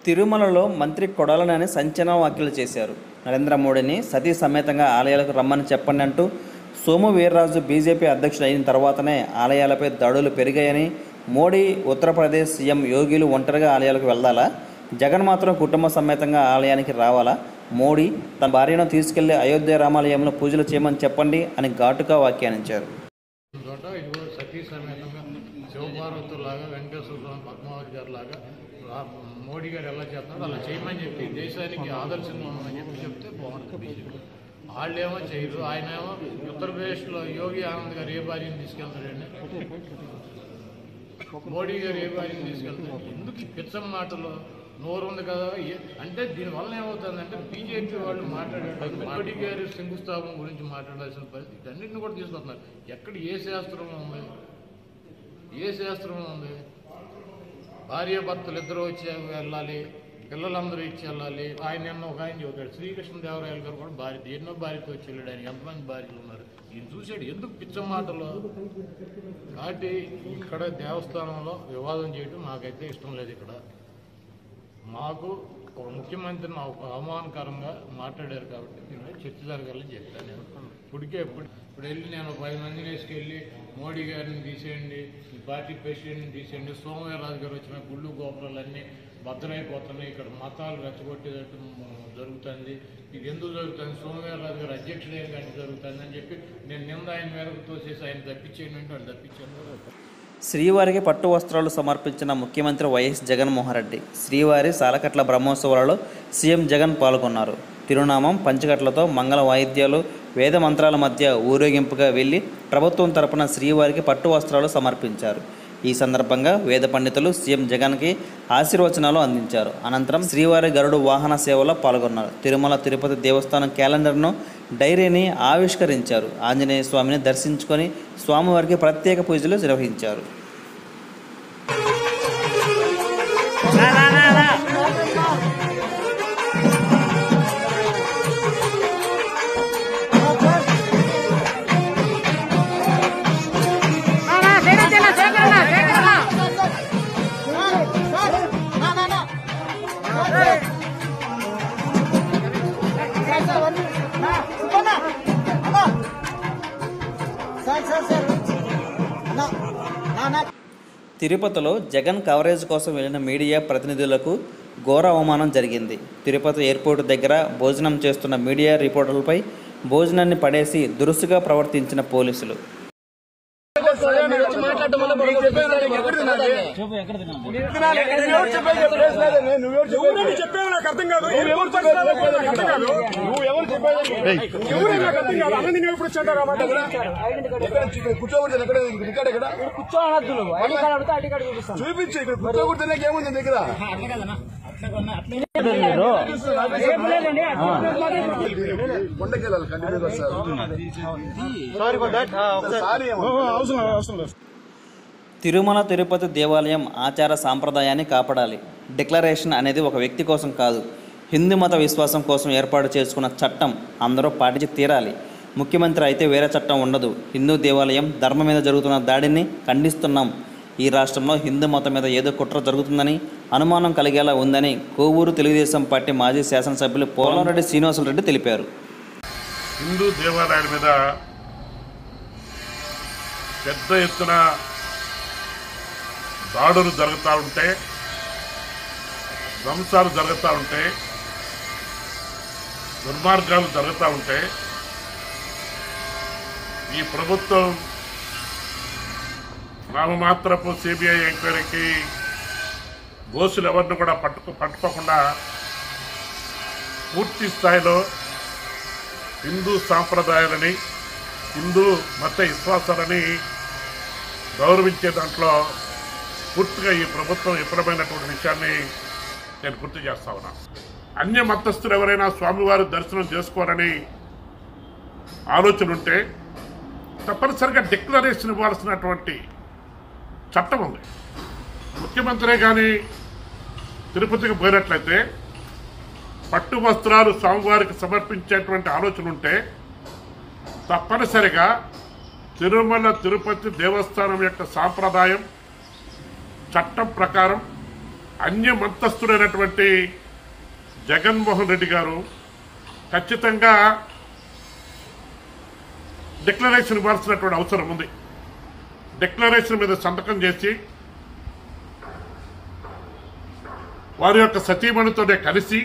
తిరుమలలో మంత్రి కొడాలని సంచలన వ్యాఖ్యలు చేశారు నరేంద్ర మోడీని సతీ సమేతంగా ఆలయాలకు రమ్మని చెప్పండి అంటూ సోము వీర్రాజు బీజేపీ అధ్యక్షుడు అయిన తర్వాతనే ఆలయాలపై దాడులు పెరిగాయని మోడీ ఉత్తరప్రదేశ్ సీఎం యోగిలు ఒంటరిగా ఆలయాలకు వెళ్లాలా జగన్ మాత్రం కుటుంబ సమేతంగా ఆలయానికి రావాలా మోడీ తన భార్యను తీసుకెళ్లి అయోధ్య రామాలయంలో పూజలు చేయమని చెప్పండి అని ఘాటుగా వ్యాఖ్యానించారు చోట ఇదిగో సతీ సమేతంగా శివపార్వతులాగా వెంకటేశ్వర స్వామి పద్మావతి గారు లాగా రా- మోడీ గారు ఎలా చేస్తున్నారో అలా చేయమని చెప్పి దేశానికి ఆదర్శంగా ఉండమని చెప్పి చెప్తే బాగుంటుంది బీజేపీ వాళ్ళేమో చేయరు ఆయన ఏమో ఉత్తరప్రదేశ్లో యోగి ఆనంద్ గారు ఏ భార్యను తీసుకెళ్తారండి మోడీ గారు ఏ భార్యను తీసుకెళ్తారు ఎందుకు ఈ పిచ్చం మాటలు నోరు ఉంది కదా ఏ- అంటే దీనివల్ల ఏమవుతుందంటే బీజేపీ వాళ్ళు మాట్లాడేటప్పుడు మోడీ గారి శంకుస్థాపన గురించి మాట్లాడాల్సిన పరిస్థితి అన్నింటిని కూడా తీసుకొస్తున్నారు ఎక్కడ ఏ శాస్త్రం ఉంది ఏ శాస్త్రం ఉంది భార్య భర్తలు ఇద్దరు వచ్చి వెళ్ళాలి పిల్లలందరూ ఇచ్చి వెళ్ళాలి ఆయన నిన్న ఒక ఆయన చెబుతాడు శ్రీకృష్ణదేవరాయలు గారు కూడా భార్య ఎన్నో భార్యతో వచ్చి వెళ్ళాడు ఆయన ఎంతమంది భార్యలు ఉన్నారు ఈయన చూశాడు ఎందుకు పిచ్చ మాటలు కాబట్టి ఇక్కడ దేవస్థానంలో వివాదం చేయడం నాకైతే ఇష్టం లేదు ఇక్కడ మాకు ఒక ముఖ్యమంత్రిని అవ- అవమానకరంగా మాట్లాడారు కాబట్టి దీని మీద చర్చ జరగాలని చెప్పాను నేను ఇప్పటికే ఇప్పుడు ఇప్పుడు వెళ్ళి నేను పది మందిని వేసుకెళ్ళి మోడీ గారిని తీసేయండి ఈ పార్టీ ప్రెసిడెంట్ని తీసేయండి సోమవీరరాజు గారు వచ్చిన గుళ్ళు గోపురాలన్నీ భద్రైపోతున్నాయి ఇక్కడ మతాలు రెచ్చగొట్టేటట్టు మ- జరుగుతుంది ఇది ఎందుకు జరుగుతుంది సోమవీరరాజు గారు అధ్యక్షుడే కానీ జరుగుతుంది అని చెప్పి నేను నింద ఆయన మేరకు తోసేసి ఆయన తప్పించేయండి అంటే వాళ్ళు తప్పించాను శ్రీవారికి పట్టు వస్త్రాలు సమర్పించిన ముఖ్యమంత్రి వైఎస్ జగన్మోహన్ రెడ్డి శ్రీవారి సాలకట్ల బ్రహ్మోత్సవాలలో సీఎం జగన్ పాల్గొన్నారు తిరునామం పంచకట్లతో మంగళ వాయిద్యాలు వేద మంత్రాల మధ్య ఊరేగింపుగా వెళ్లి ప్రభుత్వం తరపున శ్రీవారికి పట్టు వస్త్రాలు సమర్పించారు ఈ సందర్భంగా వేద పండితులు సీఎం జగన్కి ఆశీర్వచనాలు అందించారు అనంతరం శ్రీవారి గరుడు వాహన సేవలో పాల్గొన్నారు తిరుమల తిరుపతి దేవస్థానం క్యాలెండర్ను డైరీని ఆవిష్కరించారు ఆంజనేయ స్వామిని దర్శించుకొని స్వామివారికి ప్రత్యేక పూజలు నిర్వహించారు తిరుపతిలో జగన్ కవరేజ్ కోసం వెళ్లిన మీడియా ప్రతినిధులకు ఘోర అవమానం జరిగింది తిరుపతి ఎయిర్పోర్ట్ దగ్గర భోజనం చేస్తున్న మీడియా రిపోర్టర్లపై భోజనాన్ని పడేసి దురుసుగా ప్రవర్తించిన పోలీసులు ఎవరు చెప్పేది నాకు అర్థం కాదు ఎవరు చెప్పేది నాకు అర్థం కాదు నువ్వు ఎవరు చెప్పేది ఎవరు నాకు అర్థం కాదు అన్నది నువ్వు ఎప్పుడు వచ్చాడు కూర్చోకూడదు ఎక్కడ ఇక్కడ ఎక్కడ కూర్చోనద్దు నువ్వు ఐడి కార్డు అడిగితే ఐడి కార్డు చూపిస్తాను చూపించు ఇక్కడ కూర్చోకూడదు ఏముంది దగ్గర రేపు లేదండి కొండకి వెళ్ళాలి కంటిన్యూ వస్తారు అవసరం అవసరం లేదు తిరుమల తిరుపతి దేవాలయం ఆచార సాంప్రదాయాన్ని కాపాడాలి డిక్లరేషన్ అనేది ఒక వ్యక్తి కోసం కాదు హిందూ మత విశ్వాసం కోసం ఏర్పాటు చేసుకున్న చట్టం అందరూ పాటించి తీరాలి ముఖ్యమంత్రి అయితే వేరే చట్టం ఉండదు హిందూ దేవాలయం ధర్మం మీద జరుగుతున్న దాడిని ఖండిస్తున్నాం ఈ రాష్ట్రంలో హిందూ మతం మీద ఏదో కుట్ర జరుగుతుందని అనుమానం కలిగేలా ఉందని కోవూరు తెలుగుదేశం పార్టీ మాజీ శాసనసభ్యులు పోలంరెడ్డి శ్రీనివాసులరెడ్డి తెలిపారు హిందూ దేవాలయాల మీద పెద్ద ఎత్తున దాడులు జరుగుతూ ఉంటే ధ్వంసాలు జరుగుతూ ఉంటే దుర్మార్గాలు జరుగుతూ ఉంటే ఈ ప్రభుత్వం నామమాత్రపు సిబిఐ ఎంక్వైరీకి గోసులు ఎవరిని కూడా పట్టుకు పట్టుకోకుండా పూర్తి స్థాయిలో హిందూ సాంప్రదాయాలని హిందూ మత విశ్వాసాలని గౌరవించే దాంట్లో పూర్తిగా ఈ ప్రభుత్వం విఫలమైనటువంటి విషయాన్ని నేను గుర్తు చేస్తా ఉన్నా అన్య మతస్థులు ఎవరైనా స్వామివారి దర్శనం చేసుకోవాలని ఆలోచన ఉంటే తప్పనిసరిగా డిక్లరేషన్ ఇవ్వాల్సినటువంటి చట్టం ఉంది ముఖ్యమంత్రి కానీ తిరుపతికి పోయినట్లయితే పట్టు వస్త్రాలు స్వామివారికి సమర్పించేటువంటి ఆలోచన ఉంటే తప్పనిసరిగా తిరుమల తిరుపతి దేవస్థానం యొక్క సాంప్రదాయం చట్టం ప్రకారం అన్యమంతస్తుడైనటువంటి జగన్మోహన్ రెడ్డి గారు ఖచ్చితంగా డిక్లరేషన్ ఇవ్వాల్సినటువంటి అవసరం ఉంది డిక్లరేషన్ మీద సంతకం చేసి వారి యొక్క సతీమణితోనే కలిసి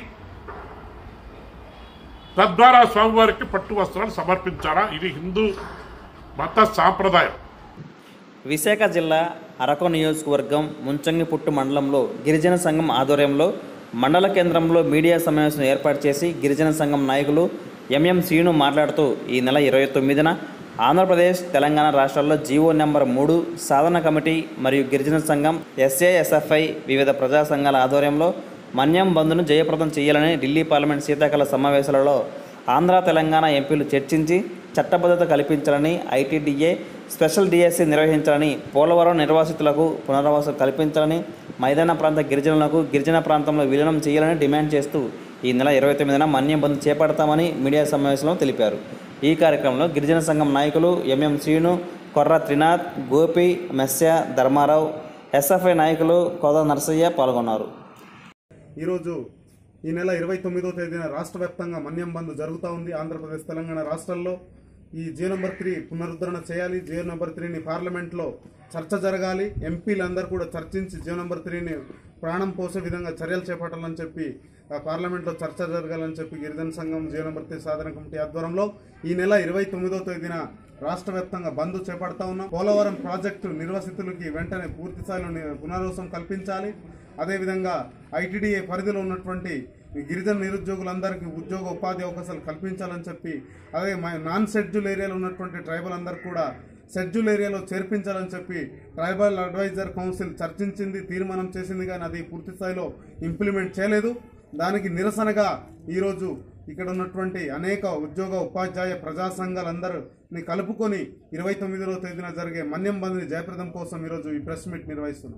తద్వారా స్వామివారికి పట్టు వస్త్రాలు సమర్పించారా ఇది హిందూ మత సాంప్రదాయం విశాఖ జిల్లా అరకు నియోజకవర్గం ముంచంగిపుట్టు మండలంలో గిరిజన సంఘం ఆధ్వర్యంలో మండల కేంద్రంలో మీడియా సమావేశం ఏర్పాటు చేసి గిరిజన సంఘం నాయకులు ఎంఎం శ్రీను మాట్లాడుతూ ఈ నెల ఇరవై తొమ్మిదిన ఆంధ్రప్రదేశ్ తెలంగాణ రాష్ట్రాల్లో జీవో నెంబర్ మూడు సాధన కమిటీ మరియు గిరిజన సంఘం ఎస్ఏఎస్ఎఫ్ఐ వివిధ ప్రజా సంఘాల ఆధ్వర్యంలో మన్యం బంద్ను జయప్రదం చేయాలని ఢిల్లీ పార్లమెంట్ శీతాకాల సమావేశాలలో ఆంధ్ర తెలంగాణ ఎంపీలు చర్చించి చట్టబద్ధత కల్పించాలని ఐటీడీఏ స్పెషల్ డిఎస్సి నిర్వహించాలని పోలవరం నిర్వాసితులకు పునరావాసం కల్పించాలని మైదాన ప్రాంత గిరిజనులకు గిరిజన ప్రాంతంలో విలీనం చేయాలని డిమాండ్ చేస్తూ ఈ నెల ఇరవై తొమ్మిదిన మన్యం బంద్ చేపడతామని మీడియా సమావేశంలో తెలిపారు ఈ కార్యక్రమంలో గిరిజన సంఘం నాయకులు ఎంఎం శ్రీను కొర్ర త్రినాథ్ గోపి మెస్య ధర్మారావు ఎస్ఎఫ్ఐ నాయకులు కోద నరసయ్య పాల్గొన్నారు ఈరోజు ఈ నెల ఇరవై తొమ్మిదో తేదీన రాష్ట్ర వ్యాప్తంగా మన్యం బంద్ జరుగుతూ ఉంది ఆంధ్రప్రదేశ్ తెలంగాణ రాష్ట్రాల్లో ఈ జియో నెంబర్ త్రీ పునరుద్ధరణ చేయాలి జియో నెంబర్ త్రీని పార్లమెంట్లో చర్చ జరగాలి ఎంపీలందరూ కూడా చర్చించి జియో నెంబర్ త్రీని ప్రాణం పోసే విధంగా చర్యలు చేపట్టాలని చెప్పి ఆ పార్లమెంట్లో చర్చ జరగాలని చెప్పి గిరిజన సంఘం జియో నెంబర్ త్రీ సాధన కమిటీ ఆధ్వర్యంలో ఈ నెల ఇరవై తొమ్మిదో తేదీన రాష్ట్ర వ్యాప్తంగా బంద్ చేపడతా ఉన్నాం పోలవరం ప్రాజెక్టు నిర్వసితులకి వెంటనే పూర్తి స్థాయిలో ని- పునరావాసం కల్పించాలి అదేవిధంగా ఐటీడీఏ పరిధిలో ఉన్నటువంటి ఈ గిరిజన నిరుద్యోగులందరికీ ఉద్యోగ ఉపాధి అవకాశాలు కల్పించాలని చెప్పి అదే మా- నాన్ షెడ్యూల్ ఏరియాలో ఉన్నటువంటి ట్రైబల్ అందరు కూడా షెడ్యూల్ ఏరియాలో చేర్పించాలని చెప్పి ట్రైబల్ అడ్వైజర్ కౌన్సిల్ చర్చించింది తీర్మానం చేసింది కానీ అది పూర్తి స్థాయిలో ఇంప్లిమెంట్ చేయలేదు దానికి నిరసనగా ఈరోజు ఇక్కడ ఉన్నటువంటి అనేక ఉద్యోగ ఉపాధ్యాయ ప్రజా సంఘాలందరిని కలుపుకొని ఇరవై తొమ్మిదవ తేదీన జరిగే మన్యం బంద్ని జయప్రదం కోసం ఈరోజు ఈ ప్రెస్ మీట్ నిర్వహిస్తున్నాం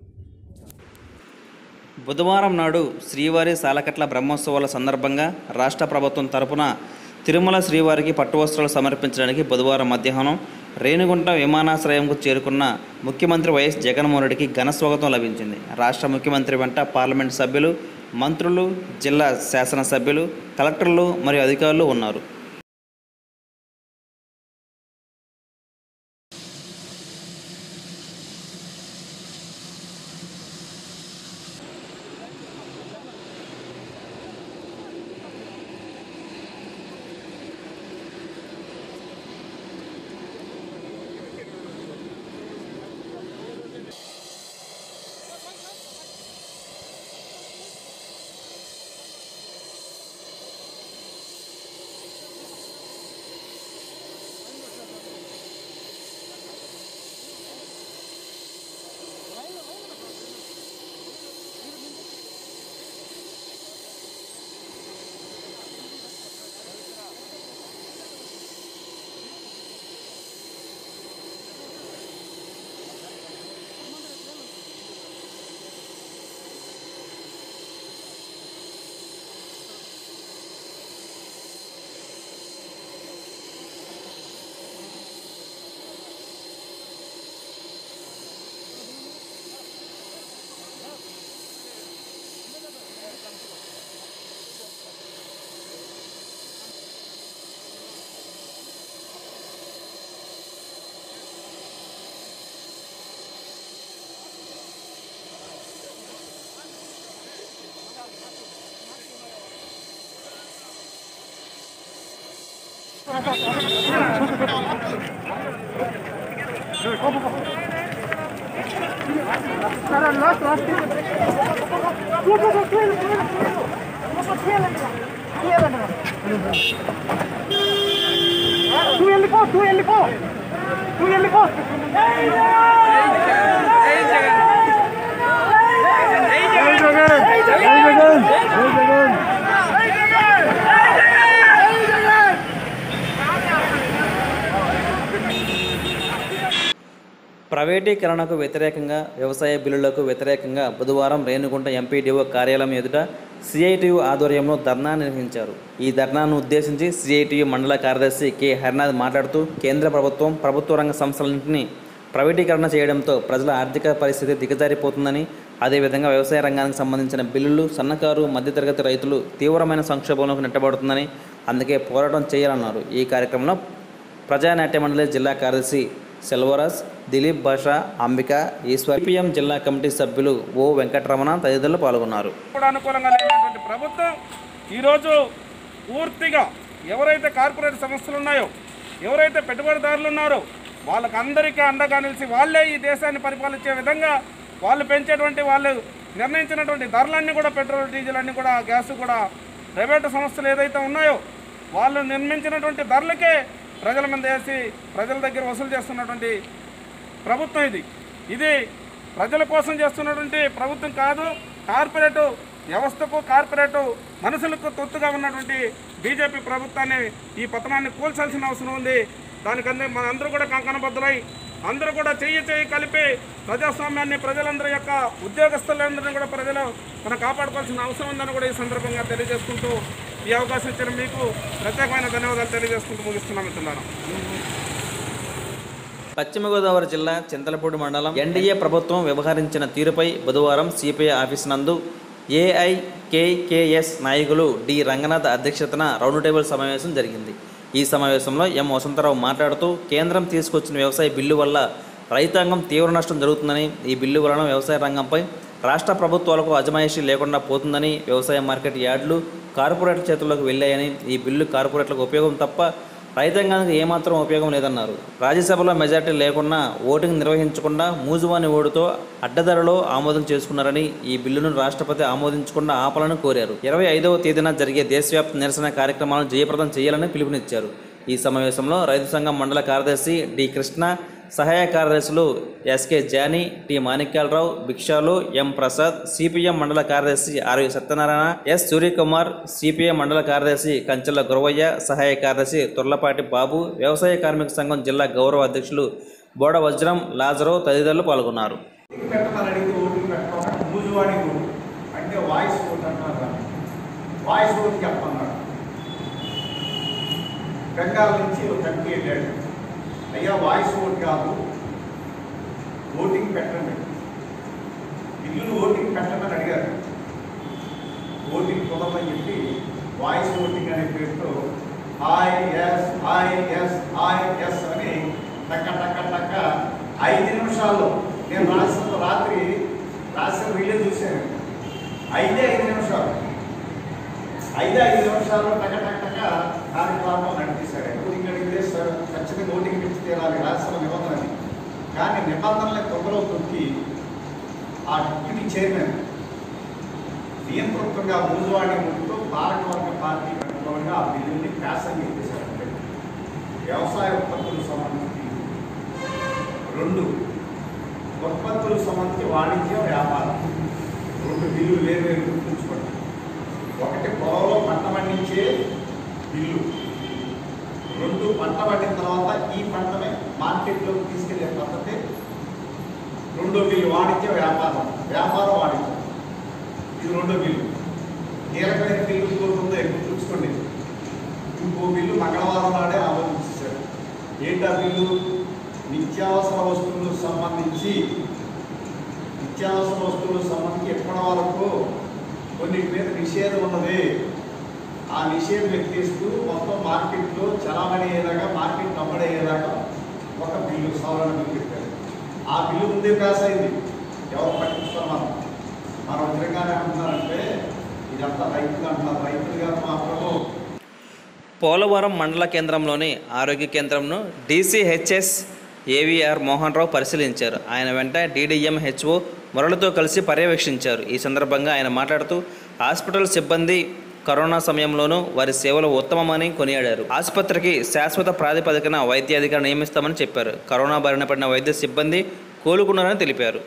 బుధవారం నాడు శ్రీవారి సాలకట్ల బ్రహ్మోత్సవాల సందర్భంగా రాష్ట్ర ప్రభుత్వం తరపున తిరుమల శ్రీవారికి పట్టు వస్త్రాలు సమర్పించడానికి బుధవారం మధ్యాహ్నం రేణిగుంట విమానాశ్రయంకు చేరుకున్న ముఖ్యమంత్రి వైఎస్ జగన్మోహన్ రెడ్డికి ఘన స్వాగతం లభించింది రాష్ట్ర ముఖ్యమంత్రి వెంట పార్లమెంట్ సభ్యులు మంత్రులు జిల్లా శాసనసభ్యులు కలెక్టర్లు మరియు అధికారులు ఉన్నారు నువ్వు వెళ్ళిపో నువ్వు వెళ్ళిపో నువ్వు వెళ్ళిపో ప్రైవేటీకరణకు వ్యతిరేకంగా వ్యవసాయ బిల్లులకు వ్యతిరేకంగా బుధవారం రేణుగుంట ఎంపీడీఓ కార్యాలయం ఎదుట సిఐటియు ఆధ్వర్యంలో ధర్నా నిర్వహించారు ఈ ధర్నాను ఉద్దేశించి సిఐటియు మండల కార్యదర్శి కె హరినాథ్ మాట్లాడుతూ కేంద్ర ప్రభుత్వం ప్రభుత్వ రంగ సంస్థలన్నింటినీ ప్రైవేటీకరణ చేయడంతో ప్రజల ఆర్థిక పరిస్థితి దిగజారిపోతుందని అదేవిధంగా వ్యవసాయ రంగానికి సంబంధించిన బిల్లులు సన్నకారు మధ్యతరగతి రైతులు తీవ్రమైన సంక్షోభంలోకి నెట్టబడుతుందని అందుకే పోరాటం చేయాలన్నారు ఈ కార్యక్రమంలో ప్రజానాట్య మండలి జిల్లా కార్యదర్శి సెల్వరాజ్ దిలీప్ భాషా అంబిక ఈశ్వర్ సిపిఎం జిల్లా కమిటీ సభ్యులు ఓ వెంకటరమణ తదితరులు పాల్గొన్నారు కూడా అనుకూలంగా లేనటువంటి ప్రభుత్వం ఈరోజు పూర్తిగా ఎవరైతే కార్పొరేట్ సంస్థలు ఉన్నాయో ఎవరైతే పెట్టుబడిదారులు ఉన్నారో వాళ్ళకి అందరికీ అండగా నిలిచి వాళ్ళే ఈ దేశాన్ని పరిపాలించే విధంగా వాళ్ళు పెంచేటువంటి వాళ్ళు నిర్ణయించినటువంటి ధరలన్నీ కూడా పెట్రోల్ డీజిల్ అన్నీ కూడా గ్యాస్ కూడా ప్రైవేటు సంస్థలు ఏదైతే ఉన్నాయో వాళ్ళు నిర్మించినటువంటి ధరలకే ప్రజల మీద వేసి ప్రజల దగ్గర వసూలు చేస్తున్నటువంటి ప్రభుత్వం ఇది ఇది ప్రజల కోసం చేస్తున్నటువంటి ప్రభుత్వం కాదు కార్పొరేటు వ్యవస్థకు కార్పొరేటు మనుషులకు తొత్తుగా ఉన్నటువంటి బీజేపీ ప్రభుత్వాన్ని ఈ పతనాన్ని కూల్చాల్సిన అవసరం ఉంది దానికందే మన అందరూ కూడా కంకణబద్దులై అందరూ కూడా చెయ్యి చెయ్యి కలిపి ప్రజాస్వామ్యాన్ని ప్రజలందరి యొక్క ఉద్యోగస్తులందరినీ కూడా ప్రజలు మనం కాపాడుకోవాల్సిన అవసరం ఉందని కూడా ఈ సందర్భంగా తెలియజేసుకుంటూ ఈ అవకాశం ఇచ్చిన మీకు ప్రత్యేకమైన ధన్యవాదాలు తెలియజేసుకుంటూ ముగిస్తున్నాను మిత్రులారా పశ్చిమ గోదావరి జిల్లా చింతలపూడి మండలం ఎన్డీఏ ప్రభుత్వం వ్యవహరించిన తీరుపై బుధవారం సిపిఐ ఆఫీస్ నందు ఏఐకేకేఎస్ నాయకులు డి రంగనాథ్ అధ్యక్షతన రౌండ్ టేబుల్ సమావేశం జరిగింది ఈ సమావేశంలో ఎం వసంతరావు మాట్లాడుతూ కేంద్రం తీసుకొచ్చిన వ్యవసాయ బిల్లు వల్ల రైతాంగం తీవ్ర నష్టం జరుగుతుందని ఈ బిల్లు వలన వ్యవసాయ రంగంపై రాష్ట్ర ప్రభుత్వాలకు అజమాయిషీ లేకుండా పోతుందని వ్యవసాయ మార్కెట్ యార్డులు కార్పొరేట్ల చేతుల్లోకి వెళ్ళాయని ఈ బిల్లు కార్పొరేట్లకు ఉపయోగం తప్ప రైతాంగానికి ఏమాత్రం ఉపయోగం లేదన్నారు రాజ్యసభలో మెజార్టీ లేకుండా ఓటింగ్ నిర్వహించకుండా మూజువాని ఓటుతో అడ్డధరలో ఆమోదం చేసుకున్నారని ఈ బిల్లును రాష్ట్రపతి ఆమోదించకుండా ఆపాలని కోరారు ఇరవై ఐదవ తేదీన జరిగే దేశవ్యాప్త నిరసన కార్యక్రమాలను జయప్రదం చేయాలని పిలుపునిచ్చారు ఈ సమావేశంలో రైతు సంఘం మండల కార్యదర్శి డి కృష్ణ సహాయ కార్యదర్శులు SK Jani T Manikyalarao Bhikshalu M Prasad CPM మండల కార్యదర్శి RV Satyanarayana S Suryakumar CPM మండల కార్యదర్శి కంచెల గురవయ్య సహాయ కార్యదర్శి తుర్లపాటి బాబు వ్యవసాయ కార్మిక సంఘం జిల్లా గౌరవ అధ్యక్షులు బోడ వజ్రం లాజరో తదితరులు పాల్గొన్నారు పెట్టమని అడిగితే ఓటింగ్ పెట్టుకోవాలి మూజువాడి ఓటు అంటే వాయిస్ ఓట్ అంటున్నారు దాన్ని. వాయిస్ ఓట్ చెప్పన్నాడు బెంగాల్ నుంచి ఒక వ్యక్తి వెళ్ళాడు అయ్యా వాయిస్ ఓట్ కాదు ఓటింగ్ పెట్టండి బిల్లులు ఓటింగ్ పెట్టమని అడిగారు ఓటింగ్ కుదరదని చెప్పి వాయిస్ ఓటింగ్ అనే పేరుతో ఐఎస్ ఐఎస్ ఐఎస్ అని టక్క టక్క టక్క ఐదు నిమిషాల్లో నేను రాసిన రాత్రి రాసిన వీడియో చూశాను ఐదే ఐదు నిమిషాలు ఐదే ఐదు నిమిషాల్లో టక టక టక కార్యక్రమం నడిపిస్తాడు ఓటింగ్ అడిగితే స- ఖచ్చితంగా ఓటింగ్ ఇచ్చి తీరాలి రాసిన నిబంధన అది. కానీ నిబంధనలకు తొందరలో తొక్కి ఆ డిప్యూటీ చైర్మన్ నియంతృత్వంగా మూజువాడి ముందుతో పాలకవర్గ పార్టీ కట్టుకోవడంగా ఆ బిల్లుని ప్యాసం చేశారు వ్యవసాయ ఉత్పత్తులకు సంబంధించి రెండు ఉత్పత్తులకు సంబంధించి వాణిజ్యం వ్యాపారం రెండు బిల్లు వేరు వేరు గుర్తుంచుకోండి ఒకటి పొలంలో పంట పండించే బిల్లు రెండు పంట పండిన తర్వాత ఈ పంటనే మార్కెట్లోకి తీసుకెళ్లే పద్ధతి రెండో బిల్లు వాణిజ్య వ్యాపారం వ్యాపారం వాణిజ్యం ఇది రెండో బిల్లు కీలకమైన బిల్లు ఇంకోటి ఉందో గుర్తుంచుకోండి ఇంకో బిల్లు మంగళవారం నాడే ఆమోదించారు ఏంటా బిల్లు నిత్యావసర వస్తువులకు సంబంధించి నిత్యావసర వస్తువులకు సంబంధించి ఎప్పటి వరకు కొన్నిటి మీద నిషేధం ఉన్నది ఆ నిషేధం ఎత్తేస్తూ మొత్తం మార్కెట్లో చలామణి అయ్యేదాకా మార్కెట్ అమ్మడి అయ్యేదాకా ఒక బిల్లు సవరణ బిల్లు పెట్టారు ఆ బిల్లు ముందే పాస్ అయింది ఎవరు పట్టించుకోరు మనం మన వజ్రంగానే అంటున్నారంటే ఇదంతా రైతులు అంటున్నారు రైతులు గారు మా ప్రభు పోలవరం మండల కేంద్రంలోని ఆరోగ్య కేంద్రంను డీసీహెచ్ఎస్ ఏవిఆర్ మోహన్ రావు పరిశీలించారు ఆయన వెంట డీడీఎం హెచ్ఓ మురళితో కలిసి పర్యవేక్షించారు ఈ సందర్భంగా ఆయన మాట్లాడుతూ హాస్పిటల్ సిబ్బంది కరోనా సమయంలోనూ వారి సేవలు ఉత్తమమని కొనియాడారు ఆసుపత్రికి శాశ్వత ప్రాతిపదికన వైద్యాధికారి నియమిస్తామని చెప్పారు కరోనా బారిన పడిన వైద్య సిబ్బంది కోలుకున్నారని తెలిపారు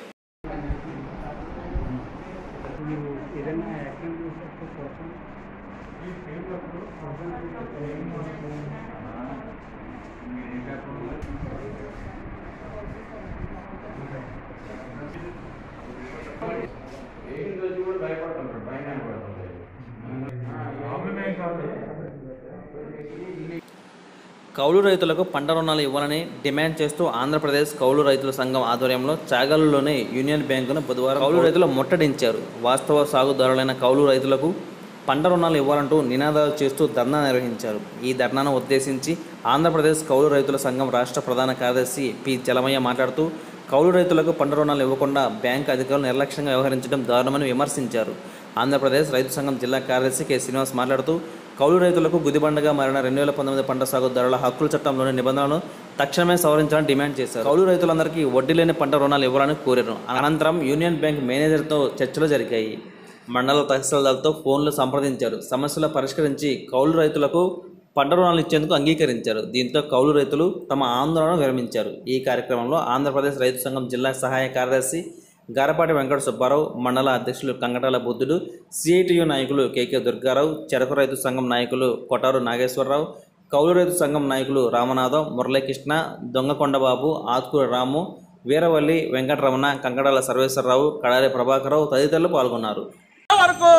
కౌలు రైతులకు పంట రుణాలు ఇవ్వాలని డిమాండ్ చేస్తూ ఆంధ్రప్రదేశ్ కౌలు రైతుల సంఘం ఆధ్వర్యంలో చాగల్లులోని యూనియన్ బ్యాంకును బుధవారం కౌలు రైతులు ముట్టడించారు వాస్తవ సాగుదారులైన కౌలు రైతులకు పంట రుణాలు ఇవ్వాలంటూ నినాదాలు చేస్తూ ధర్నా నిర్వహించారు ఈ ధర్నాను ఉద్దేశించి ఆంధ్రప్రదేశ్ కౌలు రైతుల సంఘం రాష్ట్ర ప్రధాన కార్యదర్శి పి చలమయ్య మాట్లాడుతూ కౌలు రైతులకు పంట రుణాలు ఇవ్వకుండా బ్యాంక్ అధికారులు నిర్లక్ష్యంగా వ్యవహరించడం దారుణమని విమర్శించారు ఆంధ్రప్రదేశ్ రైతు సంఘం జిల్లా కార్యదర్శి కె శ్రీనివాస్ మాట్లాడుతూ కౌలు రైతులకు గుదిబండగా మారిన రెండు వేల పంతొమ్మిది పంట సాగుదారుల హక్కుల చట్టంలోని నిబంధనలను తక్షణమే సవరించాలని డిమాండ్ చేశారు కౌలు రైతులందరికీ వడ్డీ లేని పంట రుణాలు ఇవ్వాలని కోరారు అనంతరం యూనియన్ బ్యాంక్ మేనేజర్తో చర్చలు జరిగాయి మండల తహసీల్దార్తో ఫోన్లు సంప్రదించారు సమస్యలు పరిష్కరించి కౌలు రైతులకు పంట రుణాలు ఇచ్చేందుకు అంగీకరించారు దీంతో కౌలు రైతులు తమ ఆందోళన విరమించారు ఈ కార్యక్రమంలో ఆంధ్రప్రదేశ్ రైతు సంఘం జిల్లా సహాయ కార్యదర్శి గారపాటి వెంకట సుబ్బారావు మండల అధ్యక్షులు కంగటాల బుద్ధుడు సిఐటియు నాయకులు కేకే దుర్గారావు చెరకు రైతు సంఘం నాయకులు కొటారు నాగేశ్వరరావు కౌలు రైతు సంఘం నాయకులు రామనాథం మురళీకృష్ణ దొంగకొండబాబు ఆత్కూరి రాము వీరవల్లి వెంకటరమణ కంకడాల సర్వేశ్వరరావు కడారి ప్రభాకరరావు తదితరులు పాల్గొన్నారు వరకు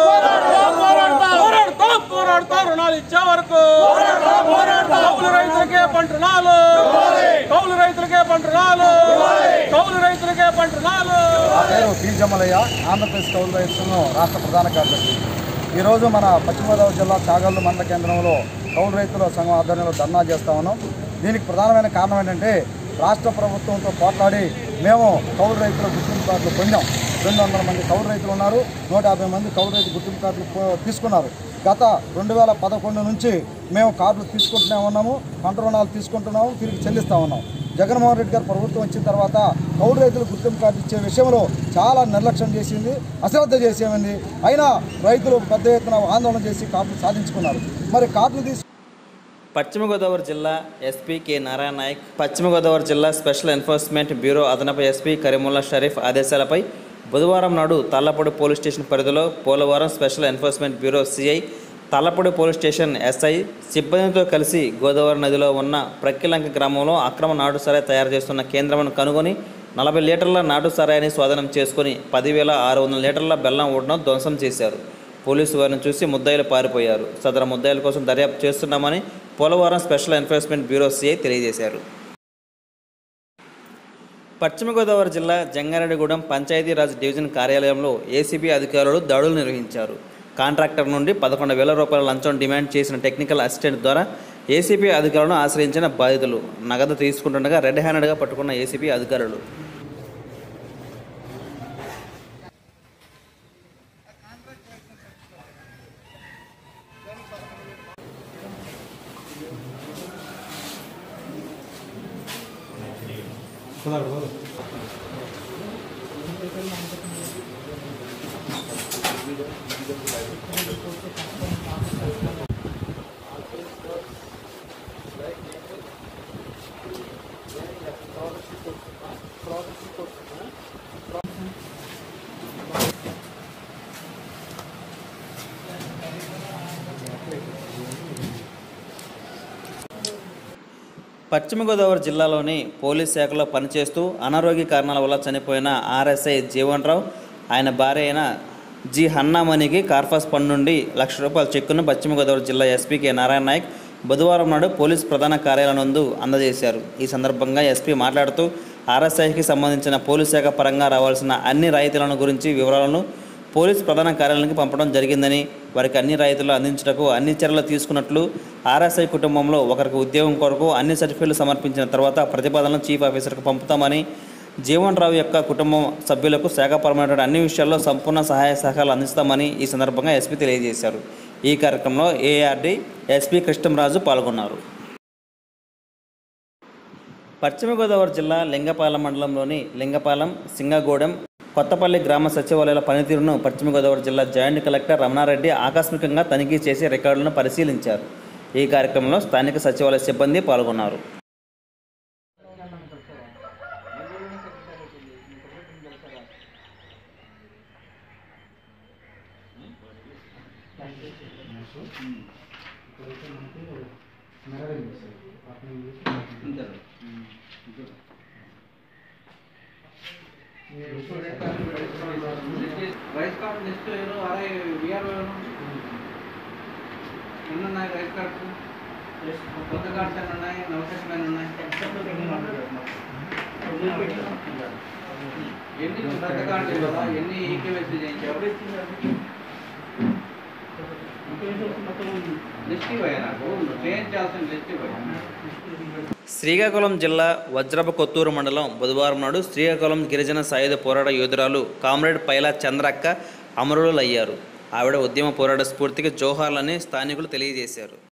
పోరాడతాం పోరాడతాం రుణాలు ఇచ్చే వరకు కౌలు రైతులకే పంట రుణాలు కౌలు రైతులకే పంట రుణాలు కౌలు రైతులకే పంట రుణాలు పేరు పి జమలయ్య ఆంధ్రప్రదేశ్ కౌలు రైతు సంఘం రాష్ట్ర ప్రధాన కార్యదర్శి ఈరోజు మన పశ్చిమ గోదావరి జిల్లా చాగల్లు మండల కేంద్రంలో కౌలు రైతుల సంఘం ఆధ్వర్యంలో ధర్నా చేస్తా ఉన్నాం దీనికి ప్రధానమైన కారణం ఏంటంటే రాష్ట్ర ప్రభుత్వంతో పోట్లాడి మేము కౌలు రైతుల గుర్తింపు కార్డులు పొందాం రెండు వందల మంది కౌలు రైతులు ఉన్నారు నూట యాభై మంది కౌలు రైతు గుర్తింపు కార్డులు పో- తీసుకున్నారు గత రెండు వేల పదకొండు నుంచి మేము కార్డులు తీసుకుంటూనే ఉన్నాము పంట రుణాలు తీసుకుంటున్నాము తిరిగి చెల్లిస్తూ ఉన్నాం జగన్మోహన్ రెడ్డి గారు ప్రభుత్వం వచ్చిన తర్వాత కౌలు రైతులు గుర్తింపు కార్డు ఇచ్చే విషయంలో చాలా నిర్లక్ష్యం చేసింది అశ్రద్ధ చేసేమంది అయినా రైతులు పెద్ద ఎత్తున ఆందోళన చేసి కార్డులు సాధించుకున్నారు మరి కార్డులు తీసు పశ్చిమ గోదావరి జిల్లా ఎస్పీ కె నారాయణ నాయక్ పశ్చిమ గోదావరి జిల్లా స్పెషల్ ఎన్ఫోర్స్మెంట్ బ్యూరో అదనపు ఎస్పీ కరీముల్లా షరీఫ్ ఆదేశాలపై బుధవారం నాడు తాళ్లపూడి పోలీస్ స్టేషన్ పరిధిలో Polavaram special enforcement bureau CI Tallapudi police station SI సిబ్బందితో కలిసి గోదావరి నదిలో ఉన్న ప్రక్కిలంక గ్రామంలో అక్రమ నాటు సరాయి తయారు చేస్తున్న కేంద్రమును కనుగొని నలభై లీటర్ల నాటు సరాయిని స్వాధీనం చేసుకుని పదివేల ఆరు వందల లీటర్ల బెల్లం ఓటును ధ్వంసం చేశారు పోలీసు వారిని చూసి ముద్దాయిలు పారిపోయారు సదరు ముద్దాయిల కోసం దర్యాప్తు చేస్తున్నామని Polavaram special enforcement bureau CI తెలియజేశారు పశ్చిమ గోదావరి జిల్లా జంగారెడ్డిగూడెం పంచాయతీరాజ్ డివిజన్ కార్యాలయంలో ఏసీబీ అధికారులు దాడులు నిర్వహించారు కాంట్రాక్టర్ నుండి పదకొండు వేల రూపాయల లంచం డిమాండ్ చేసిన టెక్నికల్ అసిస్టెంట్ ద్వారా ఏసీబీ అధికారులను ఆశ్రయించిన బాధితులు నగదు తీసుకుంటుండగా రెడ్ హ్యాండెడ్గా పట్టుకున్న ఏసీబీ అధికారులు పశ్చిమ గోదావరి జిల్లాలోని పోలీస్ శాఖలో పనిచేస్తూ అనారోగ్య కారణాల వల్ల చనిపోయిన ఆర్ఎస్ఐ జీవన్ రావు ఆయన భార్య అయిన జి హన్నామణికి కార్ఫాస్ ఫండ్ నుండి లక్ష రూపాయల చెక్కును పశ్చిమ గోదావరి జిల్లా ఎస్పీ కె నారాయణ నాయక్ బుధవారం నాడు పోలీస్ ప్రధాన కార్యాలయం నందు అందజేశారు ఈ సందర్భంగా ఎస్పీ మాట్లాడుతూ ఆర్ఎస్ఐకి సంబంధించిన పోలీస్ శాఖ పరంగా రావాల్సిన అన్ని రాయితీలను గురించి వివరాలను పోలీస్ ప్రధాన కార్యాలయానికి పంపడం జరిగిందని వారికి అన్ని రాయితీలు అందించటకు అన్ని చర్యలు తీసుకున్నట్లు ఆర్ఎస్ఐ కుటుంబంలో ఒకరికి ఉద్యోగం కొరకు అన్ని సర్టిఫికేట్లు సమర్పించిన తర్వాత ప్రతిపాదనలు చీఫ్ ఆఫీసర్కు పంపుతామని జీవన్ రావు యొక్క కుటుంబం సభ్యులకు శాఖపరమైన అన్ని విషయాల్లో సంపూర్ణ సహాయ సహకారాలు అందిస్తామని ఈ సందర్భంగా ఎస్పీ తెలియజేశారు ఈ కార్యక్రమంలో ఏఆర్డి ఎస్పీ కృష్ణంరాజు పాల్గొన్నారు పశ్చిమ గోదావరి జిల్లా లింగపాలెం మండలంలోని లింగపాలెం సింగగూడెం కొత్తపల్లి గ్రామ సచివాలయాల పనితీరును పశ్చిమ గోదావరి జిల్లా జాయింట్ కలెక్టర్ రమణారెడ్డి ఆకస్మికంగా తనిఖీ చేసి రికార్డులను పరిశీలించారు ఈ కార్యక్రమంలో స్థానిక సచివాలయ సిబ్బంది పాల్గొన్నారు రైస్ కార్డు లిస్ట్ ఎవరు అరే విఆర్ ఎవరు ఎన్నున్నాయి రైస్ కార్డ్స్ కొత్త కార్డ్స్ ఎన్ని ఉన్నాయి నవశేషాలు ఎన్ని ఉన్నాయి ఎన్ని కొత్త కార్డులు కదా ఎన్ని ఈకేవైసీ చేయించావు లిస్ట్ ఇవ్వయా నాకు నువ్వు చేయించాల్సిన లిస్ట్ ఇవ్వయా శ్రీకాకుళం జిల్లా వజ్రప కొత్తూరు మండలం బుధవారం నాడు శ్రీకాకుళం గిరిజన సాయుధ పోరాట యోధురాలు కామ్రేడ్ పైలా చంద్రక్క అమరులయ్యారు ఆవిడ ఉద్యమ పోరాట స్ఫూర్తికి జోహార్లని స్థానికులు తెలియజేశారు